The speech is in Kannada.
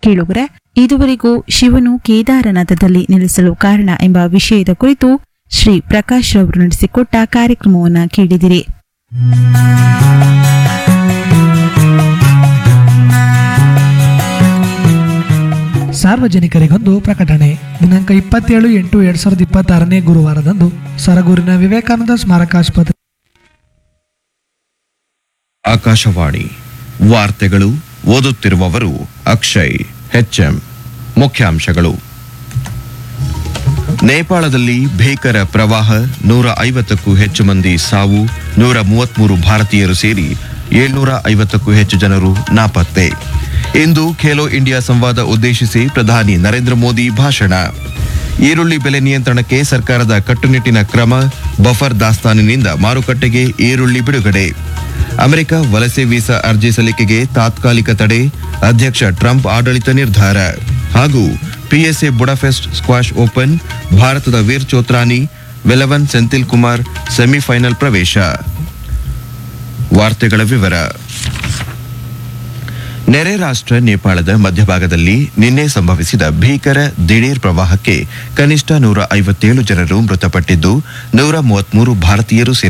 ಕೇಳುಗರೆ ಇದುವರೆಗೂ ಶಿವನು ಕೇದಾರನಾಥದಲ್ಲಿ ನೆಲೆಸಲು ಕಾರಣ ಎಂಬ ವಿಷಯದ ಕುರಿತು ಶ್ರೀ ಪ್ರಕಾಶ್ ರವರು ನಡೆಸಿಕೊಟ್ಟ ಕಾರ್ಯಕ್ರಮವನ್ನು ಕೇಳಿದಿರಿ ಸಾರ್ವಜನಿಕರಿಗೊಂದು ಪ್ರಕಟಣೆ ದಿನಾಂಕ ಇಪ್ಪತ್ತೇಳು ಎಂಟು ಎರಡ್ ಸಾವಿರದ ಇಪ್ಪತ್ತಾರನೇ ಗುರುವಾರದಂದು ಸರಗೂರಿನ ವಿವೇಕಾನಂದ ಸ್ಮಾರಕಾಸ್ಪತ್ರೆ ಆಕಾಶವಾಣಿ ವಾರ್ತೆಗಳು ಓದುತ್ತಿರುವವರು ಅಕ್ಷಯ್ ಹೆಚ್ಎಂ ಮುಖ್ಯಾಂಶಗಳು ನೇಪಾಳದಲ್ಲಿ ಭೀಕರ ಪ್ರವಾಹ ನೂರ ಐವತ್ತಕ್ಕೂ ಹೆಚ್ಚು ಮಂದಿ ಸಾವು ನೂರ ಮೂವತ್ಮೂರು ಭಾರತೀಯರು ಸೇರಿ ಏಳ್ನೂರ ಐವತ್ತಕ್ಕೂ ಹೆಚ್ಚು ಜನರು ನಾಪತ್ತೆ ಇಂದು ಖೇಲೋ ಇಂಡಿಯಾ ಸಂವಾದ ಉದ್ದೇಶಿಸಿ ಪ್ರಧಾನಿ ನರೇಂದ್ರ ಮೋದಿ ಭಾಷಣ ಈರುಳ್ಳಿ ಬೆಲೆ ನಿಯಂತ್ರಣಕ್ಕೆ ಸರ್ಕಾರದ ಕಟ್ಟುನಿಟ್ಟಿನ ಕ್ರಮ ಬಫರ್ ದಾಸ್ತಾನಿನಿಂದ ಮಾರುಕಟ್ಟೆಗೆ ಈರುಳ್ಳಿ ಬಿಡುಗಡೆ ಅಮೆರಿಕ ವಲಸೆ ವೀಸಾ ಅರ್ಜಿ ಸಲ್ಲಿಕೆಗೆ ತಾತ್ಕಾಲಿಕ ತಡೆ ಅಧ್ಯಕ್ಷ ಟ್ರಂಪ್ ಆಡಳಿತ ನಿರ್ಧಾರ ಹಾಗೂ ಪಿಎಸ್ಎ ಬುಡಾಫೆಸ್ಟ್ ಸ್ಕ್ವಾಶ್ ಓಪನ್ ಭಾರತದ ವೀರ್ ಚೋತ್ರಾನಿ ವೆಲವನ್ ಸೆಂಥಿಲ್ ಕುಮಾರ್ ಸೆಮಿಫೈನಲ್ ಪ್ರವೇಶ ವಾರ್ತೆಗಳ ವಿವರ ನೆರೆ ರಾಷ್ಟ್ರ ನೇಪಾಳದ ಮಧ್ಯಭಾಗದಲ್ಲಿ ನಿನ್ನೆ ಸಂಭವಿಸಿದ ಭೀಕರ ದಿಢೀರ್ ಪ್ರವಾಹಕ್ಕೆ ಕನಿಷ್ಠ ನೂರ ಐವತ್ತೇಳು ಜನರು ಮೃತಪಟ್ಟಿದ್ದು ನೂರ ಮೂವತ್ಮೂರು ಭಾರತೀಯರು ಸೇರಿ